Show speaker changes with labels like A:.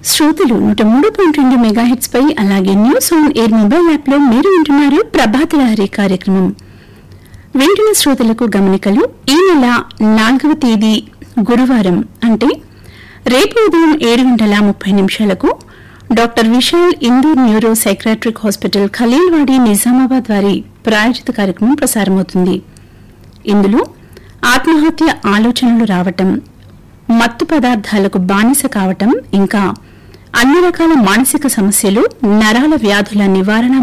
A: శ్రోతలు నూట మూడు పాయింట్ రెండు మెగాహెట్స్ పై అలాగే news on air mobile app లో మీరు వింటున్నారు ప్రభాత లహరి కార్యక్రమం వింటున్న శ్రోతలకు గమనికలు ఈ నెల నాలుగవ తేదీ గురువారం అంటే రేపు ఉదయం ఏడు గంటల ముప్పై నిమిషాలకు doctor Vishal Indur neuro psychiatric hospital Khaleelwadi Nizamabad వారి ప్రాయోజిత కార్యక్రమం ప్రసారమవుతుంది ఇందులో ఆత్మహత్య ఆలోచనలు రావటం మత్తు పదార్థాలకు బానిస కావటం ఇంకా అన్ని రకాల మానసిక సమస్యలు నరాల వ్యాధుల నివారణ